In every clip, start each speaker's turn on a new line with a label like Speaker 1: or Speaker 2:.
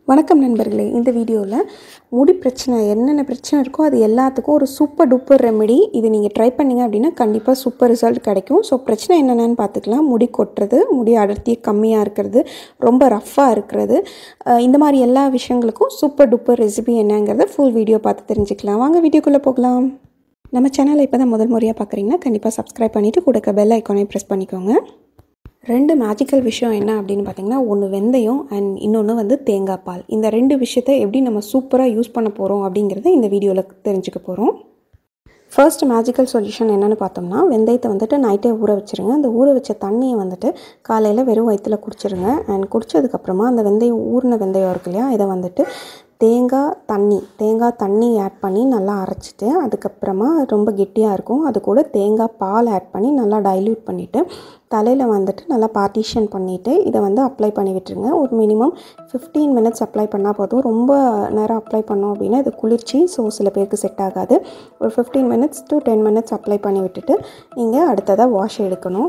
Speaker 1: வணக்கம் நண்பர்களே இந்த வீடியோவில் முடி பிரச்சனை என்னென்ன பிரச்சனை இருக்கோ அது எல்லாத்துக்கும் ஒரு சூப்பர் டூப்பர் ரெமெடி இது நீங்கள் ட்ரை பண்ணீங்க அப்படின்னா கண்டிப்பாக சூப்பர் ரிசல்ட் கிடைக்கும் ஸோ பிரச்சனை என்னென்னு பார்த்துக்கலாம் முடி கொட்டுறது முடி அடர்த்தி கம்மியாக இருக்கிறது ரொம்ப ரஃப்பாக இருக்கிறது அஹ் இந்த மாதிரி எல்லா விஷயங்களுக்கும் சூப்பர் டூப்பர் ரெசிபி என்னங்கிறத ஃபுல் வீடியோ பார்த்து தெரிஞ்சுக்கலாம் வாங்க வீடியோக்குள்ளே போகலாம் நம்ம சேனலை இப்போ தான் முதல் முறையாக பார்க்குறீங்கன்னா கண்டிப்பாக சப்ஸ்கிரைப் பண்ணிவிட்டு கொடுக்க பெல் ஐக்கானை ப்ரெஸ் பண்ணிக்கோங்க ரெண்டு மேஜிக்கல் விஷயம் என்ன அப்படின்னு பார்த்தீங்கன்னா ஒன்று வெந்தயம் அண்ட் இன்னொன்று வந்து தேங்காய் பால் இந்த ரெண்டு விஷயத்தை எப்படி நம்ம சூப்பராக யூஸ் பண்ண போகிறோம் அப்படிங்கிறத இந்த வீடியோவில் தெரிஞ்சுக்க போகிறோம் ஃபர்ஸ்ட் மேஜிக்கல் சொல்யூஷன் என்னென்னு பார்த்தோம்னா வெந்தயத்தை வந்துட்டு நைட்டே ஊற வச்சுருங்க அந்த ஊற வச்ச தண்ணியை வந்துட்டு காலையில் வெறும் வயிற்றில் குடிச்சிருங்க அண்ட் குடித்ததுக்கப்புறமா அந்த வெந்தயம் ஊறின வெந்தயம் இருக்கு இல்லையா இதை வந்துட்டு தேங்காய் தண்ணி தேங்காய் தண்ணி ஆட் பண்ணி நல்லா அரைச்சிட்டு அதுக்கப்புறமா ரொம்ப கெட்டியாக இருக்கும் அது கூட தேங்காய் பால் ஆட் பண்ணி நல்லா டைல்யூட் பண்ணிவிட்டு தலையில் வந்துட்டு நல்லா பார்ட்டிஷன் பண்ணிவிட்டு இதை வந்து அப்ளை பண்ணி விட்டுருங்க ஒரு மினிமம் ஃபிஃப்டீன் மினிட்ஸ் அப்ளை பண்ணால் போதும் ரொம்ப நேரம் அப்ளை பண்ணோம் அப்படின்னா இது குளிர்ச்சி ஸோ சில பேருக்கு செட் ஆகாது ஒரு fifteen minutes to ten minutes apply பண்ணி விட்டுட்டு நீங்கள் அடுத்ததாக வாஷ் எடுக்கணும்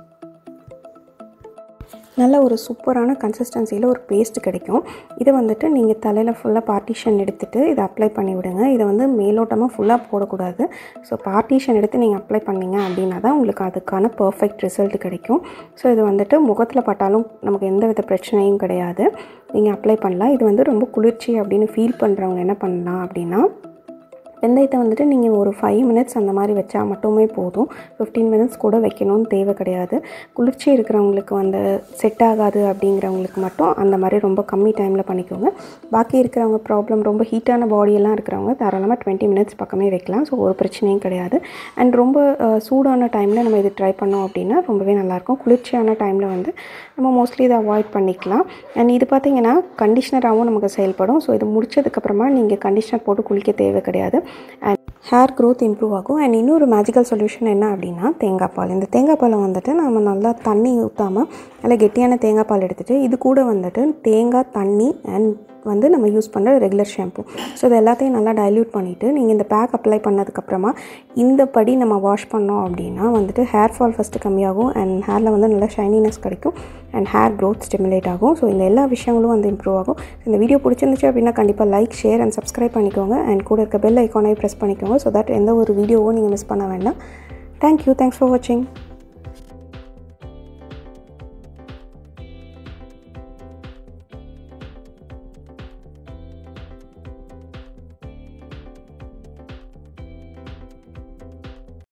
Speaker 1: நல்ல ஒரு சூப்பரான கன்சிஸ்டன்சியில் ஒரு பேஸ்ட் கிடைக்கும் இதை வந்துட்டு நீங்கள் தலையில் ஃபுல்லாக பார்ட்டிஷன் எடுத்துகிட்டு இதை அப்ளை பண்ணி விடுங்க இதை வந்து மேலோட்டமாக ஃபுல்லாக போடக்கூடாது ஸோ பார்ட்டிஷன் எடுத்து நீங்கள் அப்ளை பண்ணீங்க அப்படின்னா தான் உங்களுக்கு அதுக்கான பர்ஃபெக்ட் ரிசல்ட் கிடைக்கும் ஸோ இது வந்துட்டு முகத்தில் பட்டாலும் நமக்கு எந்த வித பிரச்சனையும் கிடையாது நீங்கள் அப்ளை பண்ணலாம் இது வந்து ரொம்ப குளிர்ச்சி அப்படின்னு ஃபீல் பண்ணுறவங்க என்ன பண்ணலாம் அப்படின்னா வெந்தயத்தை வந்துட்டு நீங்கள் ஒரு ஃபைவ் மினிட்ஸ் அந்த மாதிரி வச்சா மட்டுமே போதும் ஃபிஃப்டீன் மினிட்ஸ் கூட வைக்கணும்னு தேவை கிடையாது குளிர்ச்சி இருக்கிறவங்களுக்கு வந்து செட் ஆகாது அப்படிங்கிறவங்களுக்கு மட்டும் அந்த மாதிரி ரொம்ப கம்மி டைமில் பண்ணிக்கோங்க பாக்கி இருக்கிறவங்க ப்ராப்ளம் ரொம்ப ஹீட்டான பாடியெல்லாம் இருக்கிறவங்க தாராளமாக டுவெண்ட்டி மினிட்ஸ் பக்கமே வைக்கலாம் ஸோ ஒரு பிரச்சனையும் கிடையாது அண்ட் ரொம்ப அஹ், சூடான டைமில் நம்ம இது ட்ரை பண்ணோம் அப்படின்னா ரொம்பவே நல்லாயிருக்கும் குளிர்ச்சியான டைமில் வந்து நம்ம மோஸ்ட்லி இதை அவாய்ட் பண்ணிக்கலாம் அண்ட் இது பார்த்திங்கன்னா கண்டிஷ்னராகவும் நமக்கு செயல்படும் ஸோ இது முடிச்சதுக்கப்புறமா நீங்கள் கண்டிஷ்னர் போட்டு குளிக்க தேவை கிடையாது அண்ட் ஹேர் க்ரோத் இம்ப்ரூவ் ஆகும் அண்ட் இன்னொரு மேஜிக்கல் சொல்யூஷன் என்ன அப்படின்னா தேங்காய் பால் இந்த தேங்காய் பாலை வந்துட்டு நம்ம நல்லா தண்ணி ஊற்றாமல் நல்லா கெட்டியான தேங்காய் பால் எடுத்துகிட்டு இது கூட வந்துட்டு தேங்காய் தண்ணி அண்ட் வந்து நம்ம யூஸ் பண்ணுற ரெகுலர் ஷாம்பு ஸோ இது எல்லாத்தையும் நல்லா டைல்யூட் பண்ணிவிட்டு நீங்கள் இந்த பேக் அப்ளை பண்ணதுக்கப்புறமா இந்த படி நம்ம வாஷ் பண்ணோம் அப்படின்னா வந்துட்டு ஹேர் ஃபால் ஃபஸ்ட்டு கம்மியாகும் அண்ட் ஹேரில் வந்து நல்ல ஷைனினஸ் கிடைக்கும் அண்ட் ஹேர் க்ரோத் ஸ்டிமுலேட் ஆகும் ஸோ இந்த எல்லா விஷயங்களும் வந்து இம்ப்ரூவ் ஆகும் இந்த வீடியோ பிடிச்சிருந்துச்சு அப்படின்னா கண்டிப்பாக லைக் ஷேர் அண்ட் சப்ஸ்கிரைப் பண்ணிக்கோங்க அண்ட் கூட இருக்க பெல் ஐக்கானை ப்ரெஸ் பண்ணிக்கோங்க ஸோ தட் எந்த ஒரு வீடியோவும் நீங்கள் மிஸ் பண்ண வேண்டாம் தேங்க்யூ தேங்க்ஸ் ஃபார் வாட்சிங்